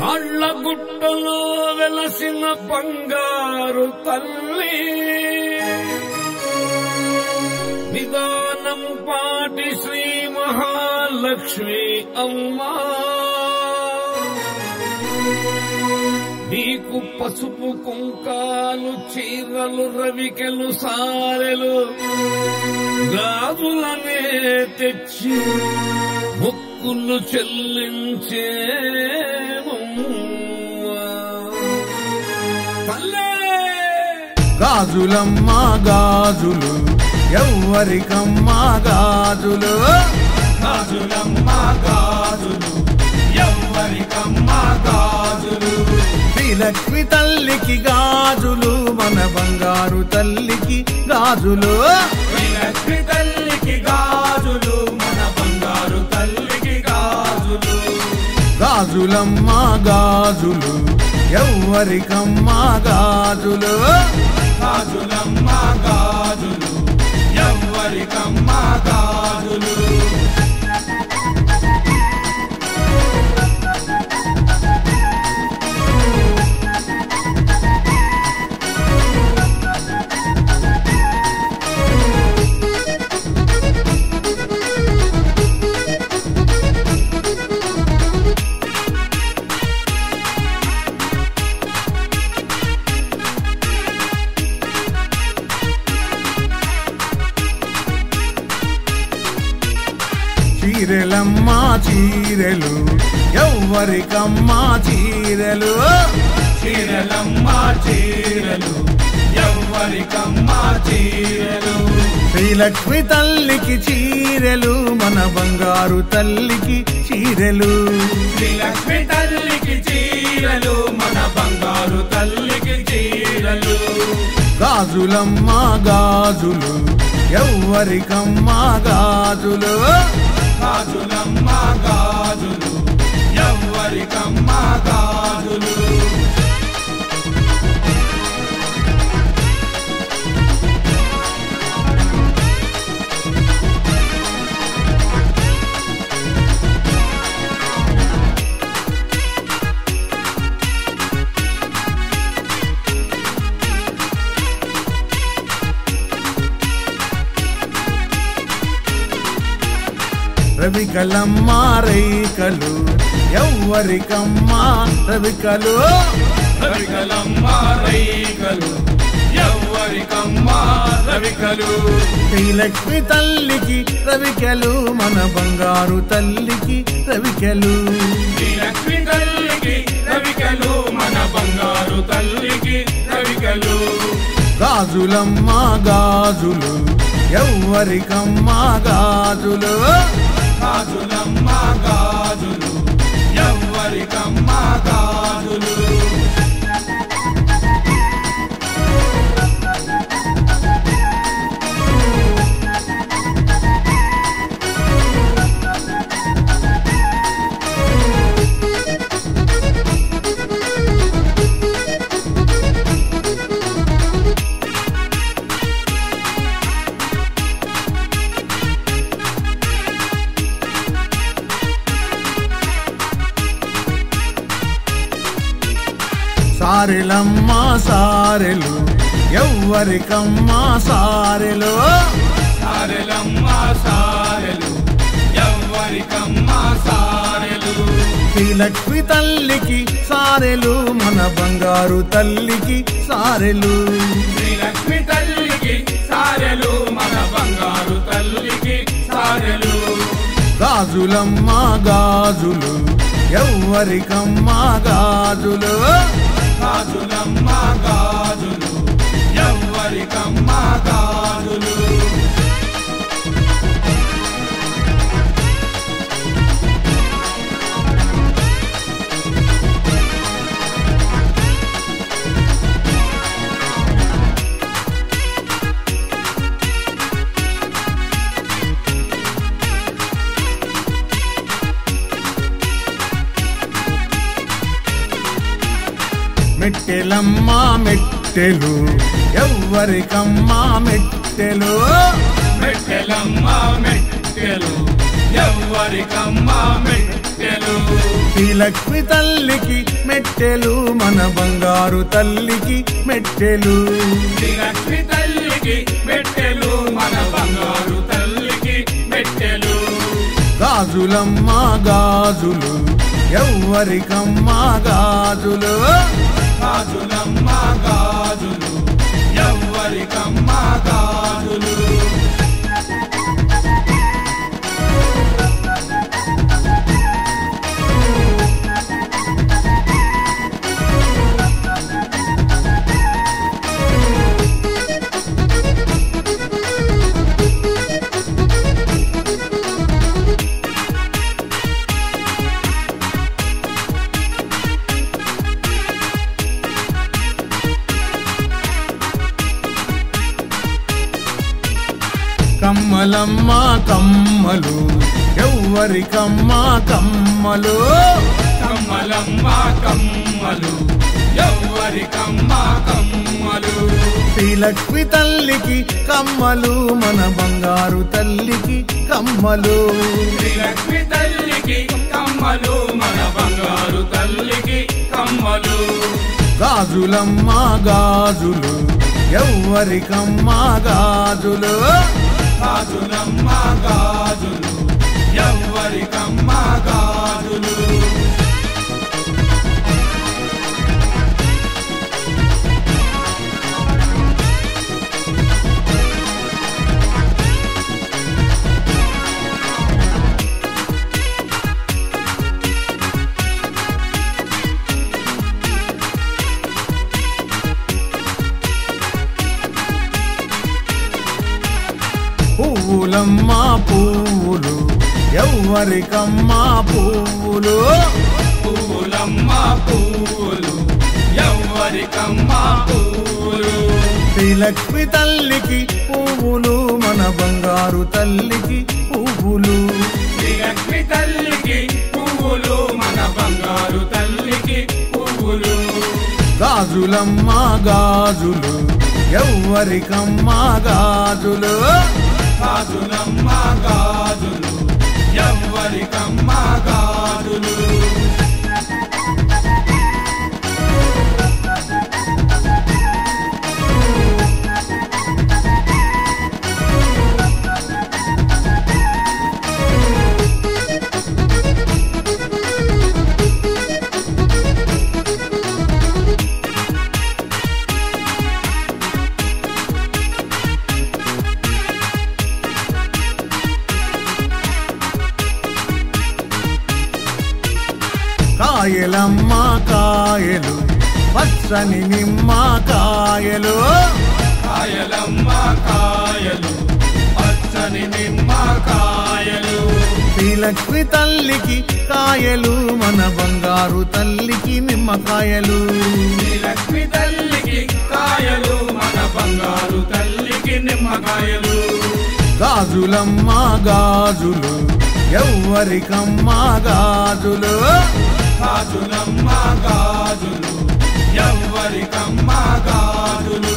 రాళ్ల గుట్టలో వెలసిన బంగారు తల్లి నిదానం పాటి శ్రీ మహాలక్ష్మి అమ్మా నీకు పసుపు కుంకాలు చీరలు రవికెలు సారెలు గాజులనే తెచ్చి మొక్కులు చెల్లించే గాజులమ్మ గాజులు ఎవ్వరికమ్మ గాజులు గాజులమ్మ గాజులు ఎవ్వరికమ్మ గాజులు శ్రీలక్ష్మి తల్లికి గాజులు మన బంగారు తల్లికి గాజులు లక్ష్మి తల్లికి గాజులు మన బంగారు తల్లికి గాజులు గాజులమ్మ గాజులు ఎవ్వరికమ్మ గాజులు గాజులమ్మ గాజులు ఎవ్వరికమ్మ గాజులు చీరెలమ్మ చీరెలు ఎవ్వరికమ్మ చీరెలు చీరలమ్మ చీరలు ఎవ్వరికమ్మ చీరలు శ్రీలక్ష్మి తల్లికి చీరెలు మన బంగారు తల్లికి చీరెలు శ్రీలక్ష్మి తల్లికి చీరలు మన బంగారు తల్లికి చీరలు గాజులమ్మ గాజులు ఎవ్వరికమ్మ గాజులు గాజులమ్మ గాజులు ఎవ్వరికమ్మ గాజులు రవికలమ్మ రైకలు ఎవ్వరికమ్మ రవికలు రవికలమ్మ రైకలు ఎవ్వరికమ్మ రవికలు శ్రీలక్ష్మి తల్లికి రవికలు మన బంగారు తల్లికి రవికలు శ్రీలక్ష్మి తల్లికి రవికలు మన బంగారు తల్లికి రవికలు గాజులమ్మ గాజులు ఎవ్వరికమ్మ గాజులు గాజులమ్మ గాజులు ఎవ్వరికమ్మ గాజులు సారెలమ్మ సారెలు ఎవ్వరికమ్మ సారెలు సారెలమ్మ సారెలు ఎవ్వరికమ్మ సారెలు శ్రీలక్ష్మి తల్లికి సారెలు మన బంగారు తల్లికి సారెలు శ్రీలక్ష్మి తల్లికి సారెలు మన బంగారు తల్లికి సారెలు గాజులమ్మ గాజులు ఎవ్వరికమ్మ గాజులు గాజులమ్మ గాజులు ఎవ్వరికమ్మ గాజులు మెట్టెలమ్మ మెట్టెలు ఎవ్వరికమ్మ మెట్టెలు మెట్టెలమ్మ మెట్టెలు ఎవ్వరికమ్మ మెట్టెలు శ్రీలక్ష్మి తల్లికి మెట్టెలు మన బంగారు తల్లికి మెట్టెలు శ్రీలక్ష్మి తల్లికి మెట్టెలు మన బంగారు తల్లికి మెట్టెలు గాజులమ్మ గాజులు ఎవ్వరికమ్మ గాజులు గాజులమ్మ గాజులు ఎవ్వరికమ్మ గాజులు కమ్మలమ్మ కమ్మలు ఎవ్వరికమ్మ కమ్మలు కమ్మలమ్మ కమ్మలు ఎవ్వరికమ్మ కమ్మలు శ్రీలక్ష్మి తల్లికి కమ్మలు మన బంగారు తల్లికి కమ్మలు శ్రీలక్ష్మి తల్లికి కమ్మలు మన బంగారు తల్లికి కమ్మలు గాజులమ్మ గాజులు ఎవ్వరికమ్మ గాజులు గాజులమ్మ గాజులు ఎవ్వరికమ్మ గాజులు పువ్వులమ్మ పువ్వులు ఎవ్వరికమ్మ పువ్వులు పువ్వులమ్మ పువ్వులు ఎవ్వరికమ్మ పువ్వులు శ్రీలక్ష్మి తల్లికి పువ్వులు మన బంగారు తల్లికి పువ్వులు శ్రీలక్ష్మి తల్లికి పువ్వులు మన బంగారు తల్లికి పువ్వులు గాజులమ్మ గాజులు ఎవ్వరికమ్మ గాజులు గాజులమ్మ గాజులు ఎవ్వరికమ్మ గాజులు కాయలమ్మ కాయలు పచ్చని నిమ్మ కాయలు కాయలమ్మ కాయలు పచ్చని నిమ్మ కాయలు శ్రీలక్ష్మి తల్లికి కాయలు మన బంగారు తల్లికి నిమ్మకాయలు శ్రీలక్ష్మి తల్లికి కాయలు మన బంగారు తల్లికి నిమ్మకాయలు గాజులమ్మ గాజులు ఎవ్వరికమ్మ గాజులు గాజులమ్మ గాజులు ఎవ్వరికమ్మ గాజులు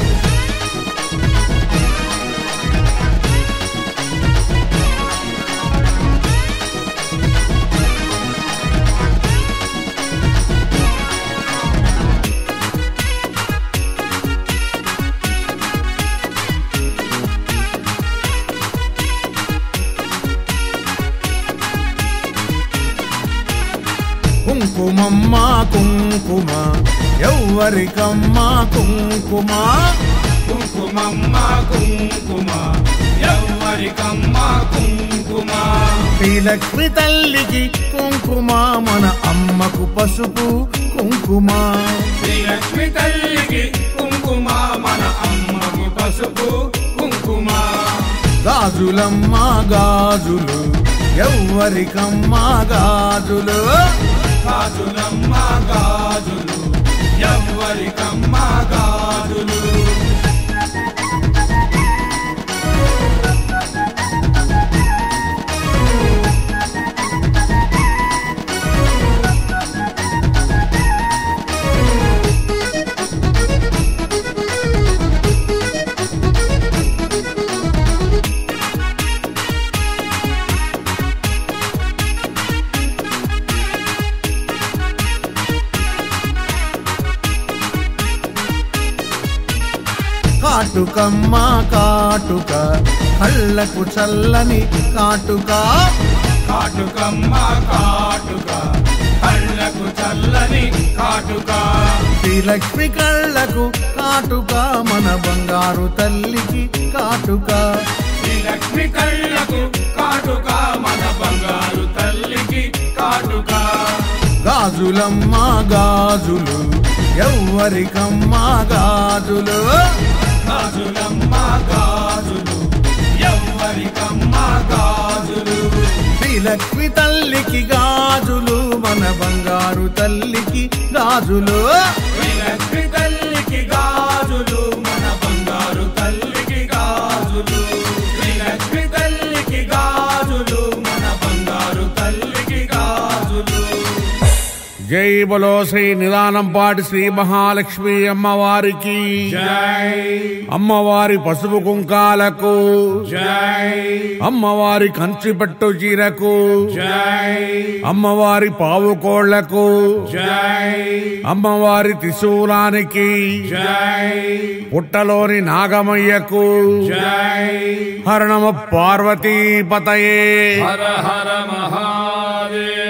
కుంకుమమ్మ కుంకుమ ఎవ్వరికమ్మ కుంకుమ కుంకుమమ్మ కుంకుమ ఎవ్వరికమ్మ కుంకుమ శ్రీలక్ష్మి తల్లికి కుంకుమ మన అమ్మకు పసుపు కుంకుమ శ్రీలక్ష్మి తల్లికి కుంకుమ మన అమ్మకు పసుపు కుంకుమ గాజులమ్మ గాజులు ఎవ్వరికమ్మ గాజులు గాజులమ్మ గాజులు ఎవ్వరికమ్మ గాజులు కాటుకమ్మ కాటుక కళ్ళకు చల్లని కాటుక కాటుకమ్మ కాటుక కళ్ళకు చల్లని కాటుక శ్రీలక్ష్మి కళ్ళకు కాటుక మన బంగారు తల్లికి కాటుక శ్రీ లక్ష్మి కళ్ళకు కాటుక మన బంగారు తల్లికి కాటుక గాజులమ్మ గాజులు ఎవ్వరికమ్మ గాజులు గాజులమ్మ గాజులు ఎవ్వరికమ్మ గాజులు శ్రీలక్ష్మి తల్లికి గాజులు మన బంగారు తల్లికి గాజులు శ్రీ లక్ష్మి తల్లికి గాజులు మన బంగారు తల్లికి గాజులు శ్రీ లక్ష్మి తల్లికి గాజులు మన బంగారు తల్లికి గాజులు జై బలో శ్రీ నిదానంపాటి శ్రీ మహాలక్ష్మి అమ్మవారికి జై అమ్మవారి పసుపు కుంకాలకు జై అమ్మవారి కంచిపట్టు చీరకు జై అమ్మవారి పావు కోళ్లకు జై అమ్మవారి త్రిశూలానికి జై పుట్టలోని నాగమయ్యకు జై హరణమ పార్వతీపతయే హర హర మహాదేవ